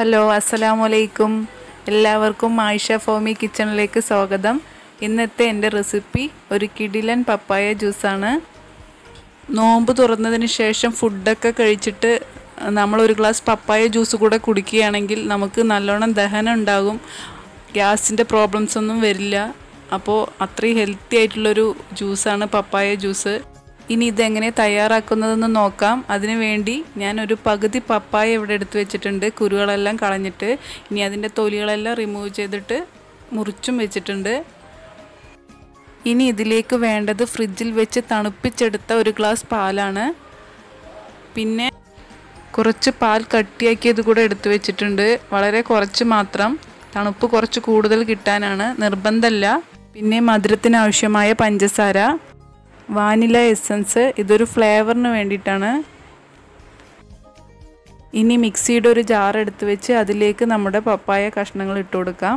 hello അസ്സലാമു അലൈക്കും എല്ലാവർക്കും ആയിഷ ഫോമി കിച്ചണിലേക്ക് സ്വാഗതം ഇന്നത്തെ എൻ്റെ റെസിപ്പി ഒരു കിടിലൻ പപ്പായ ജ്യൂസാണ് നോമ്പ് തുറന്നതിന് ശേഷം ഫുഡൊക്കെ കഴിച്ചിട്ട് നമ്മൾ ഒരു ഗ്ലാസ് പപ്പായ ജ്യൂസ് കൂടെ കുടിക്കുകയാണെങ്കിൽ നമുക്ക് നല്ലോണം ദഹനം ഉണ്ടാകും ഗ്യാസിൻ്റെ പ്രോബ്ലംസ് ഒന്നും വരില്ല അപ്പോൾ അത്രയും ഹെൽത്തി ആയിട്ടുള്ളൊരു ജ്യൂസാണ് പപ്പായ ജ്യൂസ് ഇനി ഇതെങ്ങനെ തയ്യാറാക്കുന്നതെന്ന് നോക്കാം അതിനു വേണ്ടി ഞാൻ ഒരു പകുതി പപ്പായ ഇവിടെ എടുത്തു വെച്ചിട്ടുണ്ട് കുരുകളെല്ലാം കളഞ്ഞിട്ട് ഇനി അതിൻ്റെ തൊലികളെല്ലാം റിമൂവ് ചെയ്തിട്ട് മുറിച്ചും വെച്ചിട്ടുണ്ട് ഇനി ഇതിലേക്ക് വേണ്ടത് ഫ്രിഡ്ജിൽ വെച്ച് തണുപ്പിച്ചെടുത്ത ഒരു ഗ്ലാസ് പാലാണ് പിന്നെ കുറച്ച് പാൽ കട്ടിയാക്കിയത് കൂടെ എടുത്തു വെച്ചിട്ടുണ്ട് വളരെ കുറച്ച് മാത്രം തണുപ്പ് കുറച്ച് കൂടുതൽ കിട്ടാനാണ് നിർബന്ധമല്ല പിന്നെ മധുരത്തിന് ആവശ്യമായ പഞ്ചസാര വാനില എസൻസ് ഇതൊരു ഫ്ലേവറിന് വേണ്ടിയിട്ടാണ് ഇനി മിക്സിയുടെ ഒരു ജാർ എടുത്ത് വെച്ച് അതിലേക്ക് നമ്മുടെ പപ്പായ കഷ്ണങ്ങൾ ഇട്ട് കൊടുക്കാം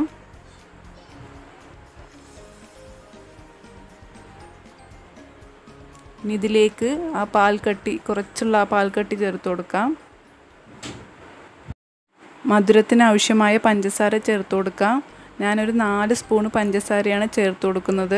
ഇനി ഇതിലേക്ക് ആ പാൽക്കട്ടി കുറച്ചുള്ള ആ പാൽക്കട്ടി ചേർത്ത് കൊടുക്കാം മധുരത്തിന് ആവശ്യമായ പഞ്ചസാര ചേർത്ത് കൊടുക്കാം ഞാനൊരു നാല് സ്പൂൺ പഞ്ചസാരയാണ് ചേർത്ത് കൊടുക്കുന്നത്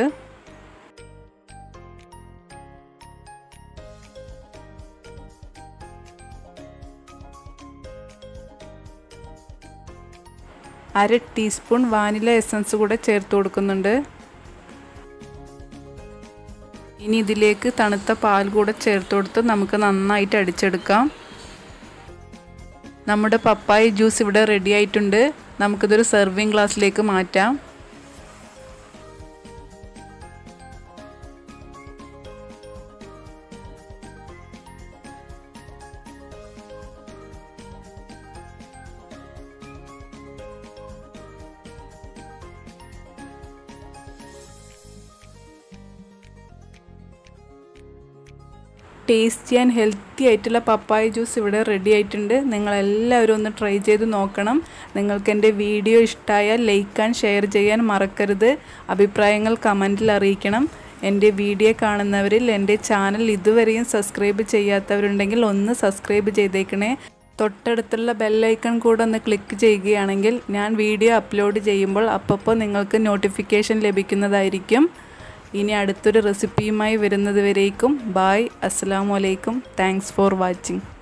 അര ടീസ്പൂൺ വാനില എസൻസ് കൂടെ ചേർത്ത് കൊടുക്കുന്നുണ്ട് ഇനി ഇതിലേക്ക് തണുത്ത പാൽ കൂടെ ചേർത്ത് കൊടുത്ത് നമുക്ക് നന്നായിട്ട് അടിച്ചെടുക്കാം നമ്മുടെ പപ്പായ ജ്യൂസ് ഇവിടെ റെഡി ആയിട്ടുണ്ട് നമുക്കിതൊരു സെർവിങ് ഗ്ലാസ്സിലേക്ക് മാറ്റാം ടേസ്റ്റി ആൻഡ് ഹെൽത്തി ആയിട്ടുള്ള പപ്പായ ജ്യൂസ് ഇവിടെ റെഡി ആയിട്ടുണ്ട് നിങ്ങളെല്ലാവരും ഒന്ന് ട്രൈ ചെയ്ത് നോക്കണം നിങ്ങൾക്ക് എൻ്റെ വീഡിയോ ഇഷ്ടമായാൽ ലൈക്ക് ആൻഡ് ഷെയർ ചെയ്യാൻ മറക്കരുത് അഭിപ്രായങ്ങൾ കമൻറ്റിൽ അറിയിക്കണം എൻ്റെ വീഡിയോ കാണുന്നവരിൽ എൻ്റെ ചാനൽ ഇതുവരെയും സബ്സ്ക്രൈബ് ചെയ്യാത്തവരുണ്ടെങ്കിൽ ഒന്ന് സബ്സ്ക്രൈബ് ചെയ്തേക്കണേ തൊട്ടടുത്തുള്ള ബെല്ലൈക്കൺ കൂടെ ഒന്ന് ക്ലിക്ക് ചെയ്യുകയാണെങ്കിൽ ഞാൻ വീഡിയോ അപ്ലോഡ് ചെയ്യുമ്പോൾ അപ്പോൾ നിങ്ങൾക്ക് നോട്ടിഫിക്കേഷൻ ലഭിക്കുന്നതായിരിക്കും ഇനി അടുത്തൊരു റെസിപ്പിയുമായി വരുന്നത് വരേക്കും ബായ് അസ്സാം വലൈക്കും താങ്ക്സ് ഫോർ വാച്ചിങ്